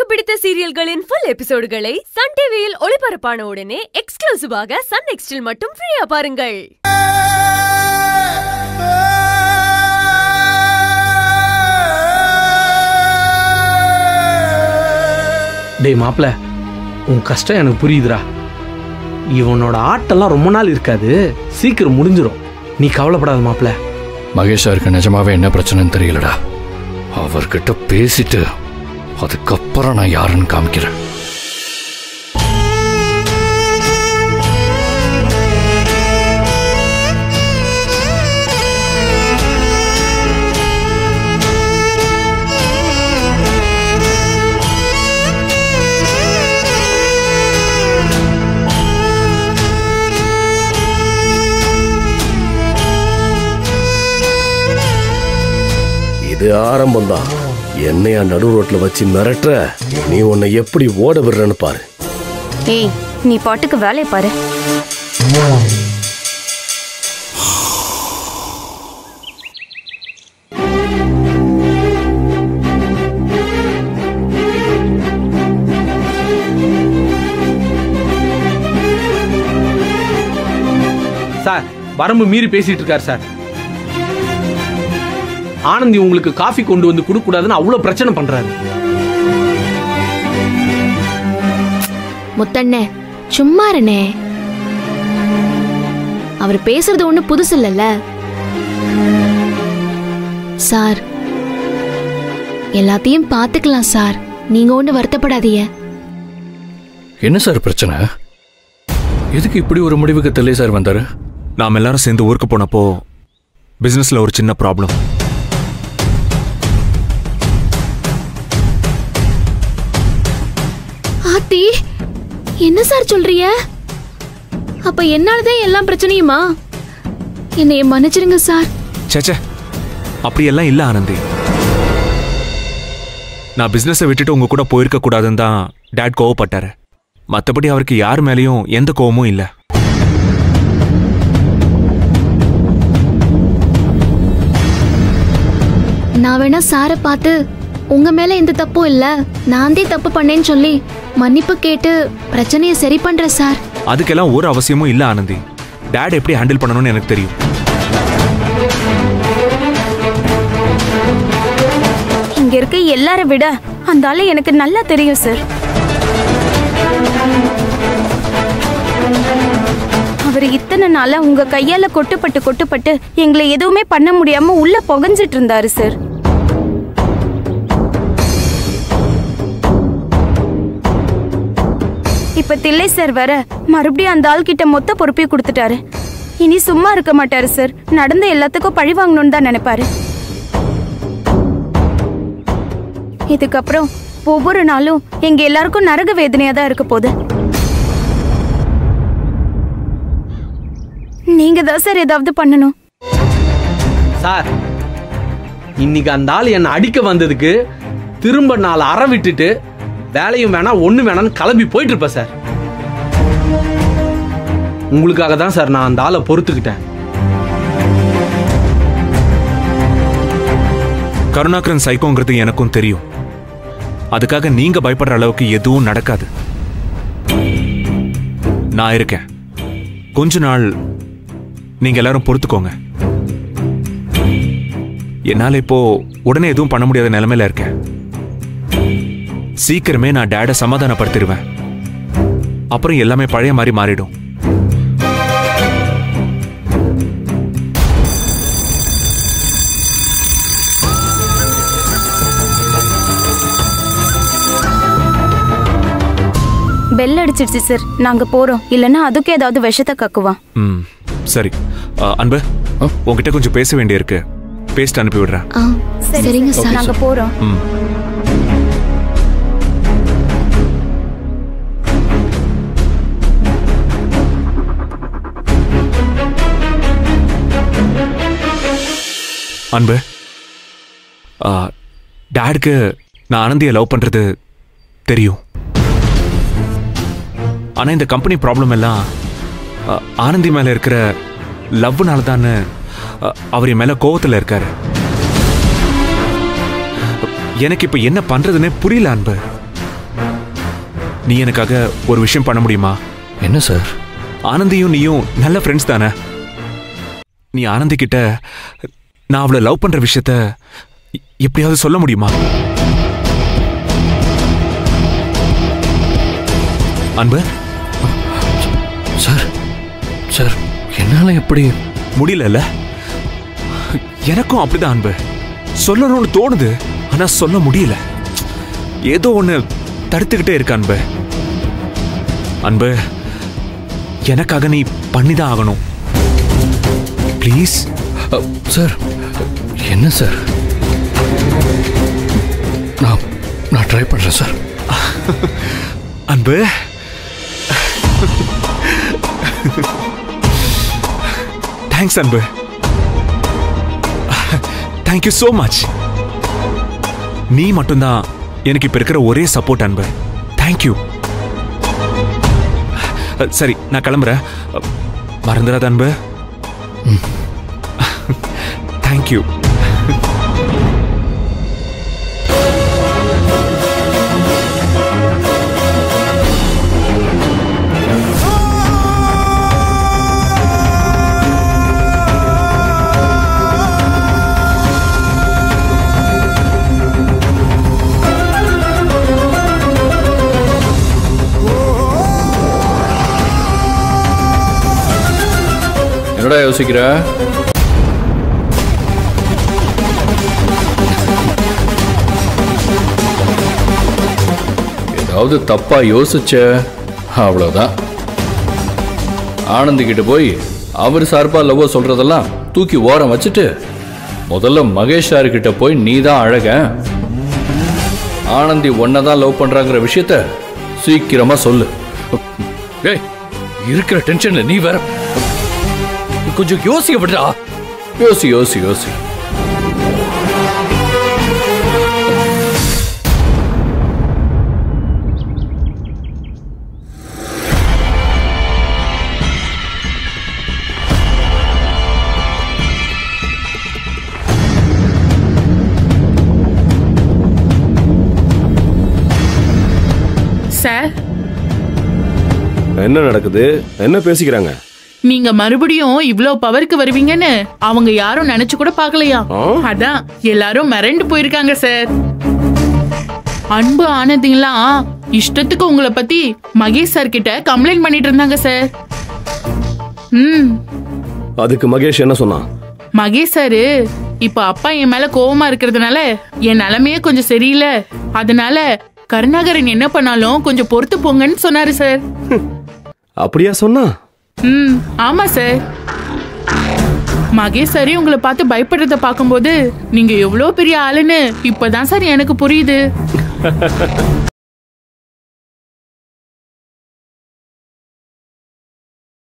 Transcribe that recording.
பிடித்த சீரியல்களின் full எபிசோடுகளை Sun டிவியில் ஒளிபரப்பான உடனே எக்ஸ்க்ளூசிவாக சன் நெக்ஸ்டில் மட்டும் ஃப்ரீயா பாருங்கள் டேய் மாப்ள உன் கஷ்டம் எனக்கு புரியுதுடா இவனோட ஆட்டெல்லாம் ரொம்ப நாள் இருக்காது சீக்கிரம் முடிஞ்சிடும் நீ கவலைப்படாத மாப்ள மகேஷ் சாருக்கு நிஜமாவே என்ன பிரச்சனைன்னு தெரியலடா அவர்கிட்ட பேசிட்டு அதுக்கப்புறம் நான் யாருன்னு காமிக்கிறேன் இது ஆரம்பம்தான் என்னையா நடு ரோட்ல வச்சு மிரட்டுற நீ உன்னை எப்படி ஓட விடுறன்னு பாரு ஏய் நீ பாட்டுக்கு வேலையை பாரு சார் வரம்பு மீறி பேசிட்டு இருக்காரு சார் ஆனந்தி உங்களுக்கு காஃபி கொண்டு வந்து கொடுக்க கூடாதுன்னு அவ்வளவு பிரச்சனை பண்றாரு முத்தண்ணே சும்மா இருண்ணே அவர் பேசுறது ஒண்ணு புதுசு இல்லைல்ல சார் எல்லாத்தையும் பார்த்துக்கலாம் சார் நீங்க ஒண்ணு வருத்தப்படாதீங்க என்ன சார் பிரச்சனை எதுக்கு இப்படி ஒரு முடிவுக்கு தெரியல சார் வந்தாரு நாம் எல்லாரும் சேர்ந்து ஊருக்கு போனப்போ பிசினஸ்ல ஒரு சின்ன ப்ராப்ளம் ஆத்தி என்ன சார் சொல்றீங்க அப்ப என்னாலதான் எல்லாம் பிரச்சனையுமா என்னைய மன்னிச்சிருங்க சார் சேச்சே அப்படியெல்லாம் இல்ல ஆனந்தி நான் பிசினஸை விட்டுட்டு உங்க கூட போயிருக்க கூடாதுன்னு தான் டேட் கோவப்பட்டாரு மற்றபடி அவருக்கு யார் மேலேயும் எந்த கோவமும் இல்லை நான் வேணா சாரை பார்த்து உங்க மேல எந்த தப்பும் இல்ல நான் தான் தப்பு பண்ணேன்னு சொல்லி மன்னிப்பு கேட்டு பிரச்சனையை சரி பண்றேன் சார் அதுக்கெல்லாம் ஒரு அவசியமும் இல்லை ஆனந்தி டேட் எப்படி ஹேண்டில் பண்ணணும்னு எனக்கு தெரியும் இங்க இருக்க எல்லாரை விட அந்த ஆளு எனக்கு நல்லா தெரியும் சார் அவர் இத்தனை நாளா உங்க கையால கொட்டுப்பட்டு கொட்டுப்பட்டு எங்களை எதுவுமே பண்ண முடியாம உள்ள புகஞ்சிட்டு இருந்தாரு சார் இப்ப தில்லை சார் வர மறுபடியும் அந்த ஆள் கிட்ட மொத்த பொறுப்பையும் கொடுத்துட்டாரு இனி சும்மா இருக்க மாட்டாரு சார் நடந்த எல்லாத்துக்கும் பழி வாங்கணும்னு தான் நினைப்பாரு இதுக்கப்புறம் ஒவ்வொரு நாளும் எங்க எல்லாருக்கும் நரக வேதனையா தான் இருக்க போகுது நீங்க தான் சார் ஏதாவது பண்ணணும் சார் இன்னைக்கு அந்த ஆள் என்னை அடிக்க வந்ததுக்கு திரும்ப நாலு அற விட்டுட்டு வேலையும் வேணாம் ஒண்ணு வேணாம்னு கிளம்பி போயிட்டு இருப்பேன் சார் உங்களுக்காக தான் சார் நான் அந்த ஆளை பொறுத்துக்கிட்டேன் கருணாகரன் சைக்கோங்கிறது எனக்கும் தெரியும் அதுக்காக நீங்க பயப்படுற அளவுக்கு எதுவும் நடக்காது நான் இருக்கேன் கொஞ்ச நாள் நீங்க எல்லாரும் பொறுத்துக்கோங்க என்னால இப்போ உடனே எதுவும் பண்ண முடியாத நிலைமையில இருக்கேன் சீக்கிரமே நான் டேட சமாதானப்படுத்திடுவேன் அப்புறம் எல்லாமே பழைய மாதிரி மாறிடும் பெல் அடிச்சிடுச்சு சார் நாங்க போறோம் இல்லைன்னா அதுக்கு ஏதாவது விஷத்தை கக்குவான் ம் சரி அ, அன்பு உங்ககிட்ட கொஞ்சம் பேச வேண்டியிருக்கு பேசிட்டு அனுப்பி விடுறேன் ஆ, சரிங்க சார் நாங்க போறோம் ம் அன்பு ஆ, டேடுக்கு நான் ஆனந்தியை லவ் பண்றது தெரியும் ஆனா இந்த கம்பெனி ப்ராப்ளம் எல்லாம் ஆ, ஆனந்தி மேல இருக்கிற லவ்னால தான் அவர் என் மேல கோவத்துல இருக்காரு எனக்கு இப்ப என்ன பண்றதுன்னே புரியல அன்பு நீ எனக்காக ஒரு விஷயம் பண்ண முடியுமா என்ன சார் ஆனந்தியும் நீயும் நல்ல ஃப்ரெண்ட்ஸ் தானே நீ ஆனந்தி கிட்ட நான் அவளை லவ் பண்ற விஷயத்த எ- எப்படியாவது சொல்ல முடியுமா அன்பு சார் சார் என்னால எப்படி முடியலல்ல எனக்கும் அப்படிதான் அன்பு சொல்லணும்னு தோணுது ஆனா சொல்ல முடியல ஏதோ ஒண்ணு தடுத்துக்கிட்டே இருக்க அன்பு அன்பு எனக்காக நீ பண்ணிதான் ஆகணும் ப்ளீஸ் அ, சார் என்ன சார் நான் நான் ட்ரை பண்றேன் சார் அன்பு தேங்க்ஸ் அன்பு தேங்க்யூ ஸோ மச் நீ மட்டும்தான் எனக்கு இப்ப இருக்கிற ஒரே சப்போர்ட் அன்பு தேங்க்யூ சரி நான் கிளம்புறேன் மறந்துடாத அன்பு தேங்க்யூ என்னடா யோசிக்கிற ஏதாவது தப்பா யோசிச்ச அவ்வளவுதான் ஆனந்த் கிட்ட போய் அவர் சார்பா லவ்வ சொல்றதெல்லாம் தூக்கி ஓரம் வச்சுட்டு முதல்ல மகேஷ் சார் கிட்ட போய் நீ தான் அழக ஆனந்தி ஒன்னை தான் லவ் பண்றாங்கிற விஷயத்த சீக்கிரமா சொல்லு ஏய் இருக்கிற டென்ஷன்ல நீ வேற கொஞ்சம் யோசிக்க விடுறா யோசி யோசி யோசி சார் என்ன நடக்குது என்ன பேசிக்கிறாங்க நீங்க மறுபடியும் இவ்ளோ பவருக்கு வருவீங்கன்னு அவங்க யாரும் நினைச்சு கூட பார்க்கலையா ஆ? அதான் எல்லாரும் மிரண்டு போயிருக்காங்க சார் அன்பு ஆனதுங்களாம் இஷ்டத்துக்கு உங்களை பத்தி மகேஷ் சார் கிட்ட கம்ப்ளைண்ட் பண்ணிட்டு இருந்தாங்க சார் ம் அதுக்கு மகேஷ் என்ன சொன்னான் மகேஷ் சாரு இப்ப அப்பா என் மேல கோவமா இருக்கிறதுனால என் நிலைமையே கொஞ்சம் சரியில்லை அதனால கருணாகரன் என்ன பண்ணாலும் கொஞ்சம் பொறுத்து போங்கன்னு சொன்னாரு சார் அப்படியா சொன்னா ம் ஆமா சார் மகேஷ் சாரே உங்களை பார்த்து பயப்படுறத பார்க்கும்போது நீங்க எவ்வளோ பெரிய ஆளுன்னு இப்பதான் சார் எனக்கு புரியுது